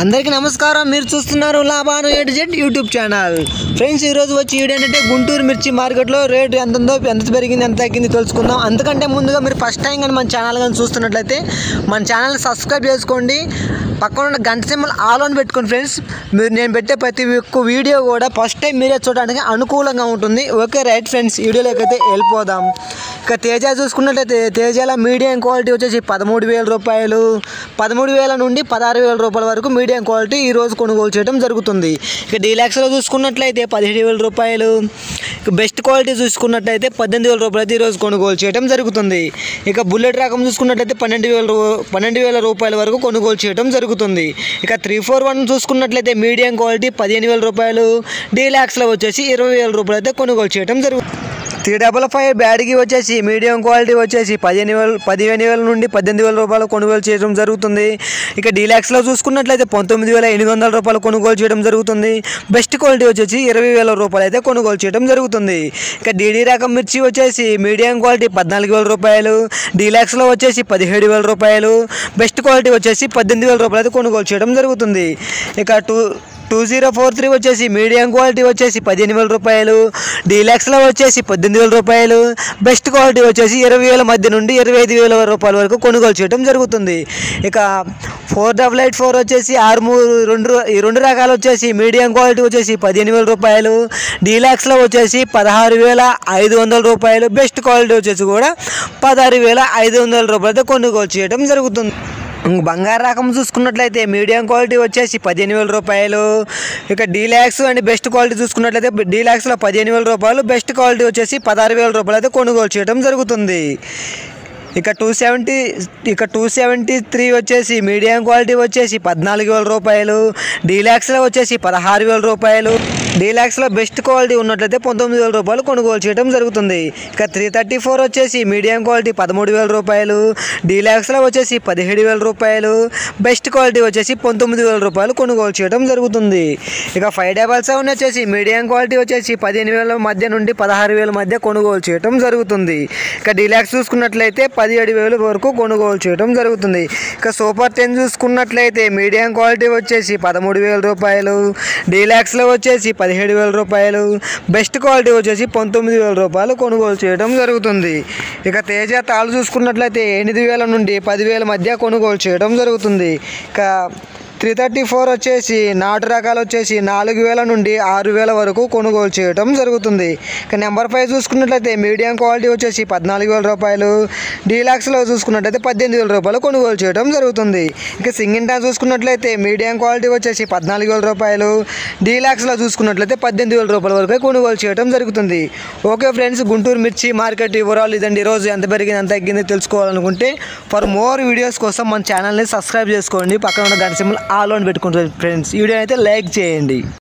అందరికీ నమస్కారం మీరు చూస్తున్నారు లాభాను eight Z YouTube channel friends ఈరోజు వచ్చి వీడియో ఏంటంటే గుంటూరు మిర్చి మార్కెట్లో రేటు ఎంత ఉందో ఎంత పెరిగింది ఎంత తగ్గింది తెలుసుకుందాం అందుకంటే ముందుగా మీరు ఫస్ట్ టైం కానీ మన ఛానల్ కానీ చూస్తున్నట్లయితే మన ఛానల్ సబ్స్క్రైబ్ చేసుకోండి పక్కన ఉన్న గంట సింబల్ ఆల్ ఆన్ పెట్టుకోండి ఫ్రెండ్స్ మీరు నేను పెట్టే ప్రతి ఒక్క వీడియో కూడా ఫస్ట్ టైం మీరే చూడడానికి అనుకూలంగా ఉంటుంది ఓకే రైట్ ఫ్రెండ్స్ వీడియోలోకి అయితే వెళ్ళిపోదాం ఇక తేజ చూసుకున్నట్లయితే తేజాల మీడియం క్వాలిటీ వచ్చేసి పదమూడు వేల రూపాయలు పదమూడు వేల నుండి పదహారు వేల రూపాయల వరకు మీడియం క్వాలిటీ ఈ రోజు కొనుగోలు చేయడం జరుగుతుంది ఇక డీలాక్స్లో చూసుకున్నట్లయితే పదిహేడు వేల రూపాయలు ఇక బెస్ట్ క్వాలిటీ చూసుకున్నట్లయితే పద్దెనిమిది వేల రూపాయలు అయితే ఈరోజు కొనుగోలు చేయడం జరుగుతుంది ఇక బుల్లెట్ రకం చూసుకున్నట్లయితే పన్నెండు వేల రూ- పన్నెండు వేల రూపాయల వరకు కొనుగోలు చేయడం జరుగుతుంది ఇక త్రీ ఫోర్ వన్ చూసుకున్నట్లయితే మీడియం క్వాలిటీ పదిహేను వేల రూపాయలు డీలాక్స్లో వచ్చేసి ఇరవై వేల రూపాయలు అయితే కొనుగోలు చేయడం జరుగుతుంది త్రీ డబల్ ఫైవ్ బ్యాడ్కి వచ్చేసి మీడియం క్వాలిటీ వచ్చేసి పదిహేను వేలు పదిహేను వేల నుండి పద్దెనిమిది వేల రూపాయలు కొనుగోలు చేయడం జరుగుతుంది ఇక డీలాక్స్లో చూసుకున్నట్లయితే పంతొమ్మిది వేల ఎనిమిది వందల రూపాయలు కొనుగోలు చేయడం జరుగుతుంది బెస్ట్ క్వాలిటీ వచ్చేసి ఇరవై వేల రూపాయలు అయితే కొనుగోలు చేయడం జరుగుతుంది ఇక డీడీ రకం మిర్చి వచ్చేసి మీడియం క్వాలిటీ పద్నాలుగు వేల రూపాయలు డీలాక్స్లో వచ్చేసి పదిహేడు వేల రూపాయలు బెస్ట్ క్వాలిటీ వచ్చేసి పద్దెనిమిది వేల రూపాయలు అయితే కొనుగోలు చేయడం జరుగుతుంది ఇక two two zero four three వచ్చేసి మీడియం క్వాలిటీ వచ్చేసి పదిహేను వేల రూపాయలు డీలక్స్లో వచ్చేసి పద్దెనిమిది వేల రూపాయలు బెస్ట్ క్వాలిటీ వచ్చేసి ఇరవై వేల మధ్య నుండి ఇరవై ఐదు వేల రూపాయల వరకు కొనుగోలు చేయడం జరుగుతుంది ఇక ఫోర్ డబల్ ఎయిట్ ఫోర్ వచ్చేసి ఆరు మూడు రెండు ఈ రెండు రకాలు వచ్చేసి మీడియం క్వాలిటీ వచ్చేసి పదిహేను వేల రూపాయలు డీలక్స్లో వచ్చేసి పదహారు వేల ఐదు వందల రూపాయలు బెస్ట్ క్వాలిటీ వచ్చేసి కూడా పదహారు వేల ఐదు వందల రూపాయలతో కొనుగోలు చేయడం జరుగుతుంది ఇంక బంగారు రకం చూసుకున్నట్లయితే మీడియం క్వాలిటీ వచ్చేసి పదిహేను వేల రూపాయలు ఇక డీలాక్స్ అండ్ బెస్ట్ క్వాలిటీ చూసుకున్నట్లయితే డీలాక్స్లో పదిహేను వేల రూపాయలు బెస్ట్ క్వాలిటీ వచ్చేసి పదహారు వేల రూపాయలు అయితే కొనుగోలు చేయడం జరుగుతుంది ఇక టూ సెవెంటీ ఇక టూ సెవెంటీ త్రీ వచ్చేసి మీడియం క్వాలిటీ వచ్చేసి పద్నాలుగు వేల రూపాయలు డీలాక్స్లో వచ్చేసి పదహారు వేల రూపాయలు డీలాక్స్లో బెస్ట్ క్వాలిటీ ఉన్నట్లయితే పంతొమ్మిది వేల రూపాయలు కొనుగోలు చేయడం జరుగుతుంది ఇక త్రీ థర్టీ ఫోర్ వచ్చేసి మీడియం క్వాలిటీ పదమూడు వేల రూపాయలు డీలాక్స్లో వచ్చేసి పదిహేడు వేల రూపాయలు బెస్ట్ క్వాలిటీ వచ్చేసి పంతొమ్మిది వేల రూపాయలు కొనుగోలు చేయడం జరుగుతుంది ఇక ఫైవ్ డబల్ సెవెన్ వచ్చేసి మీడియం క్వాలిటీ వచ్చేసి పదిహేను వేల మధ్య నుండి పదహారు వేల మధ్య కొనుగోలు చేయడం జరుగుతుంది ఇక డీలాక్స్ చూసుకున్నట్లయితే పదిహేడు వేల వరకు కొనుగోలు చేయడం జరుగుతుంది ఇక సూపర్ టెన్ చూసుకున్నట్లయితే మీడియం క్వాలిటీ వచ్చేసి పదమూడు వేల రూపాయలు డీలాక్స్లో వచ్చేసి పదిహేడు వేల రూపాయలు బెస్ట్ క్వాలిటీ వచ్చేసి పంతొమ్మిది వేల రూపాయలు కొనుగోలు చేయడం జరుగుతుంది ఇక తేజ తాళ్ళు చూసుకున్నట్లయితే ఎనిమిది వేల నుండి పదివేల మధ్య కొనుగోలు చేయడం జరుగుతుంది ఇక త్రీ థర్టీ ఫోర్ వచ్చేసి నాటు రకాలు వచ్చేసి నాలుగు వేల నుండి ఆరు వేల వరకు కొనుగోలు చేయడం జరుగుతుంది ఇక నెంబర్ ఫైవ్ చూసుకున్నట్లయితే మీడియం క్వాలిటీ వచ్చేసి పద్నాలుగు వేల రూపాయలు డీలాక్స్లో చూసుకున్నట్లయితే పద్దెనిమిది వేల రూపాయలు కొనుగోలు చేయడం జరుగుతుంది ఇక సింగింటా చూసుకున్నట్లయితే మీడియం క్వాలిటీ వచ్చేసి పద్నాలుగు వేల రూపాయలు డీలాక్స్లో చూసుకున్నట్లయితే పద్దెనిమిది వేల రూపాయల వరకు కొనుగోలు చేయడం జరుగుతుంది ఓకే ఫ్రెండ్స్ గుంటూరు మిర్చి మార్కెట్ వివరాలు ఇదండి ఈరోజు ఎంత పెరిగింది ఎంత తగ్గింది తెలుసుకోవాలనుకుంటే ఫర్ మోర్ వీడియోస్ కోసం మన ఛానల్ని సబ్స్క్రైబ్ చేసుకోండి పక్కన ఉన్న గంట సింబల్ ఆల్ ఆన్ పెట్టుకుంటారు ఫ్రెండ్స్ వీడియో అయితే లైక్ చేయండి